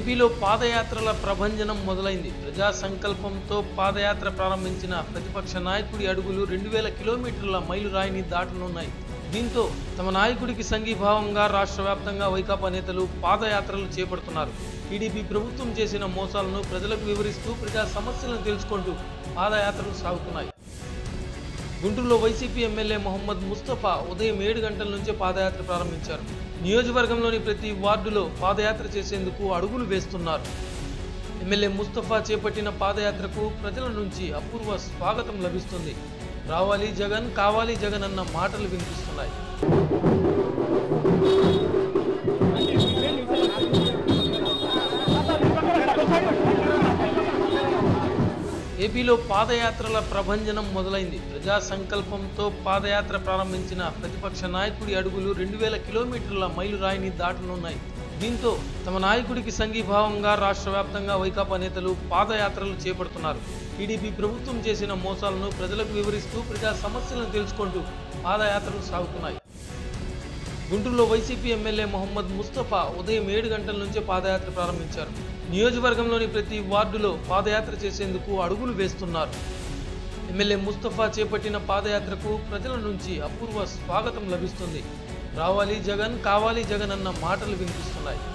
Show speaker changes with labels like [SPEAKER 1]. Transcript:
[SPEAKER 1] ఏపీలో పాదయాత్రల ప్రభంజనం మొదలైంది ప్రజా సంకల్పంతో పాదయాత్ర ప్రారంభించిన ప్రతిపక్ష నాయకుడి అడుగులు రెండు వేల కిలోమీటర్ల మైలురాయిని దాటనున్నాయి దీంతో తమ నాయకుడికి సంఘీభావంగా రాష్ట్ర వ్యాప్తంగా వైకాపా నేతలు పాదయాత్రలు చేపడుతున్నారు టీడీపీ ప్రభుత్వం చేసిన మోసాలను ప్రజలకు వివరిస్తూ ప్రజా సమస్యలను తెలుసుకుంటూ పాదయాత్రలు సాగుతున్నాయి గుంటూరులో వైసీపీ ఎమ్మెల్యే మొహమ్మద్ ముస్తఫా ఉదయం ఏడు గంటల నుంచే పాదయాత్ర ప్రారంభించారు నియోజకవర్గంలోని ప్రతి వార్డులో పాదయాత్ర చేసేందుకు అడుగులు వేస్తున్నారు ఎమ్మెల్యే ముస్తఫా చేపట్టిన పాదయాత్రకు ప్రజల నుంచి అపూర్వ స్వాగతం లభిస్తుంది రావాలి జగన్ కావాలి జగన్ అన్న మాటలు వినిపిస్తున్నాయి ఏపీలో పాదయాత్రల ప్రభంజనం మొదలైంది ప్రజా సంకల్పంతో పాదయాత్ర ప్రారంభించిన ప్రతిపక్ష నాయకుడి అడుగులు రెండు వేల కిలోమీటర్ల మైలురాయిని దాటనున్నాయి దీంతో తమ నాయకుడికి సంఘీభావంగా రాష్ట్ర వ్యాప్తంగా వైకాపా నేతలు పాదయాత్రలు చేపడుతున్నారు టీడీపీ ప్రభుత్వం చేసిన మోసాలను ప్రజలకు వివరిస్తూ ప్రజా సమస్యలను తెలుసుకుంటూ పాదయాత్రలు సాగుతున్నాయి గుంటూరులో వైసీపీ ఎమ్మెల్యే మొహమ్మద్ ముస్తఫా ఉదయం ఏడు గంటల నుంచే పాదయాత్ర ప్రారంభించారు నియోజకవర్గంలోని ప్రతి వార్డులో పాదయాత్ర చేసేందుకు అడుగులు వేస్తున్నారు ఎమ్మెల్యే ముస్తఫా చేపట్టిన పాదయాత్రకు ప్రజల నుంచి అపూర్వ స్వాగతం లభిస్తుంది రావాలి జగన్ కావాలి జగన్ అన్న మాటలు వినిపిస్తున్నాయి